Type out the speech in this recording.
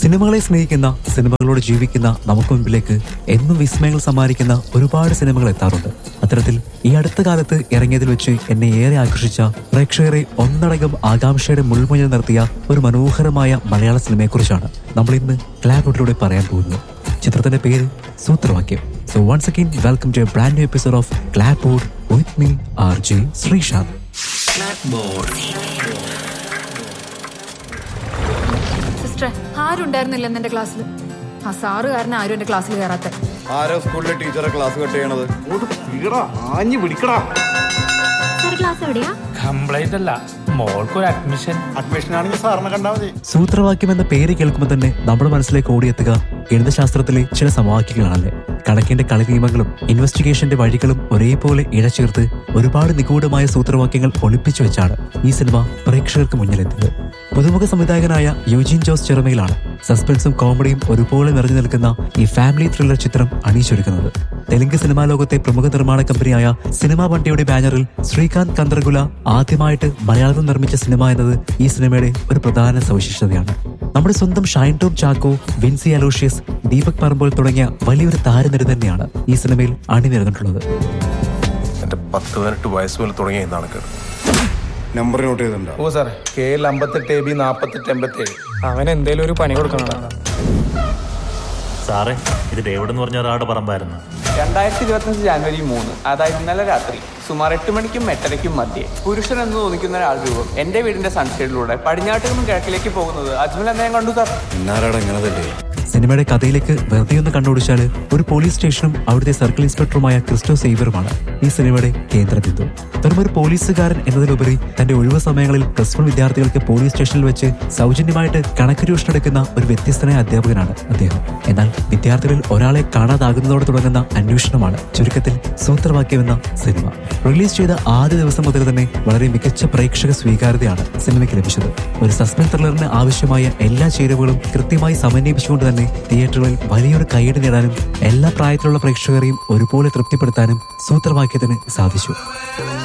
സിനിമകളെ സ്നേഹിക്കുന്ന സിനിമകളോട് ജീവിക്കുന്ന നമുക്ക് മുമ്പിലേക്ക് എന്നും വിസ്മയങ്ങൾ സമ്മാനിക്കുന്ന ഒരുപാട് സിനിമകൾ എത്താറുണ്ട് അത്തരത്തിൽ ഈ അടുത്ത കാലത്ത് ഇറങ്ങിയതിൽ വെച്ച് എന്നെ ഏറെ ആകർഷിച്ച പ്രേക്ഷകരെ ഒന്നടങ്കം ആകാംക്ഷയുടെ മുൾമുന്നിൽ നിർത്തിയ ഒരു മനോഹരമായ മലയാള സിനിമയെക്കുറിച്ചാണ് നമ്മൾ ഇന്ന് ക്ലാബോട്ടിലൂടെ പറയാൻ പോകുന്നത് ചിത്രത്തിന്റെ പേര് സൂത്രവാക്യം so once again welcome to brand new episode of clapboard with me R J Sreesanth സിസ്റ്ററെ ആരും ഉണ്ടായിരുന്നില്ല എന്റെ ക്ലാസ്സിൽ ആ സാറ് കാരണം ആരും എന്റെ ക്ലാസ്സിൽ കയറാത്ത ആരോ സ്കൂളിലെ ടീച്ചറെ ക്ലാസ് കട്ട് ചെയ്യണത് ആഞ്ഞു പിടിക്കടാ സാർ ക്ലാസ് എവിടെയാ കംപ്ലൈന്റ് അല്ല മോൾക്കൊരു അഡ്മിഷൻ അഡ്മിഷൻ ആണെങ്കിൽ സാറിനെ കണ്ടാൽ മതി സൂത്രവാക്യം എന്ന പേര് കേൾക്കുമ്പോൾ തന്നെ നമ്മുടെ മനസ്സിലേക്ക് ഓടിയെത്തുക ഗണിതശാസ്ത്രത്തിലെ ചില സമവാക്യങ്ങളാണല്ലേ കണക്കിന്റെ കളി നിയമങ്ങളും ഇൻവെസ്റ്റിഗേഷന്റെ വഴികളും ഒരേപോലെ ഇഴചേർത്ത് ഒരുപാട് നിഗൂഢമായ സൂത്രവാക്യങ്ങൾ ഒളിപ്പിച്ചു വെച്ചാണ് ഈ സിനിമ പ്രേക്ഷകർക്ക് മുന്നിലെത്തിയത് പുതുമുഖ സംവിധായകനായ യുജീൻ ജോസ് ചെറുമയിലാണ് സസ്പെൻസും കോമഡിയും ഒരുപോലെ നിറഞ്ഞു നിൽക്കുന്ന ഈ ഫാമിലി ത്രില്ലർ ചിത്രം അണിയിച്ചൊരുക്കുന്നത് തെലുങ്ക് സിനിമാ ലോകത്തെ പ്രമുഖ നിർമ്മാണ കമ്പനിയായ സിനിമാ വണ്ടിയുടെ ബാനറിൽ ശ്രീകാന്ത് കന്ത്രകുല ആദ്യമായിട്ട് മലയാളത്തിൽ നിർമ്മിച്ച സിനിമ എന്നത് ഈ സിനിമയുടെ ഒരു പ്രധാന സവിശേഷതയാണ് നമ്മുടെ സ്വന്തം ഷൈൻ ടോം ചാക്കോ വിൻസി അലോഷ്യസ് ദീപക് പറമ്പോൾ തുടങ്ങിയ വലിയൊരു താരനിര തന്നെയാണ് ഈ സിനിമയിൽ അണിനിരന്നിട്ടുള്ളത് എന്റെ പത്ത് പതിനെട്ട് വയസ്സ് മുതൽ തുടങ്ങിയ എന്നാണ് കേട് നമ്പർ നോട്ട് ചെയ്തിട്ടുണ്ടോ ഓ സാറേ കെ എൽ അമ്പത്തെട്ട് എ ബി നാപ്പത്തെട്ട് എൺപത്തേഴ് അവൻ എന്തേലും ഒരു പണി കൊടുക്കണം സാറേ ഇത് ഡേവിഡ് എന്ന് പറഞ്ഞ ഒരാളുടെ പറമ്പായിരുന്നു രണ്ടായിരത്തി ഇരുപത്തഞ്ച് ജാനുവരി മൂന്ന് അതായത് ഇന്നലെ രാത്രി സുമാർ എട്ട് മണിക്കും എട്ടരയ്ക്കും മധ്യേ പുരുഷൻ എന്ന് തോന്നിക്കുന്ന ഒരാൾ രൂപം എന്റെ വീടിന്റെ സൺഷെയ്ഡിലൂടെ പടിഞ്ഞാട്ട് നിന്നും കിഴക്കിലേക്ക് പോകുന്നത് അജ്മൽ എന്നെ ഞാൻ കണ്ടു സാർ ഇന്നാരാടാ ഇങ്ങനെ തന്നെ സിനിമയുടെ കഥയിലേക്ക് വെറുതെ ഒന്ന് കണ്ടുപിടിച്ചാൽ ഒരു പോലീസ് സ്റ്റേഷനും അവിടുത്തെ സർക്കിൾ ഇൻസ്പെക്ടറുമായ ക്രിസ്റ്റോ സേവറുമാണ് ഈ സിനിമയുടെ കേന്ദ്രബിന്ദു വെറും ഒരു പോലീസുകാരൻ എന്നതിലുപരി തന്റെ ഒഴിവു സമയങ്ങളിൽ പ്ലസ് വൺ വിദ്യാർത്ഥികൾക്ക് പോലീസ് സ്റ്റേഷനിൽ വെച്ച് സൗജന്യമായിട്ട് കണക്ക് ട്യൂഷൻ എടുക്കുന്ന ഒരു വ്യത്യസ്തനായ അധ്യാപകനാണ് അദ്ദേഹം എന്നാൽ വിദ്യാർത്ഥികളിൽ ഒരാളെ കാണാതാകുന്നതോടെ തുടങ്ങുന്ന അന്വേഷണമാണ് ചുരുക്കത്തിൽ സൂത്രവാക്യം എന്ന സിനിമ റിലീസ് ചെയ്ത ആദ്യ ദിവസം മുതൽ തന്നെ വളരെ മികച്ച പ്രേക്ഷക സ്വീകാര്യതയാണ് സിനിമയ്ക്ക് ലഭിച്ചത് ഒരു സസ്പെൻസ് ത്രില്ലറിന് ആവശ്യമായ എല്ലാ ചേരുവകളും കൃത്യമായി സമന്വയിപ്പിച്ചുകൊണ്ട് തന്നെ തിയേറ്ററുകളിൽ വലിയൊരു കൈയടി നേടാനും എല്ലാ പ്രായത്തിലുള്ള പ്രേക്ഷകരെയും ഒരുപോലെ തൃപ്തിപ്പെടുത്താനും സൂത്രവാക്യത്തിന് സാധിച്ചു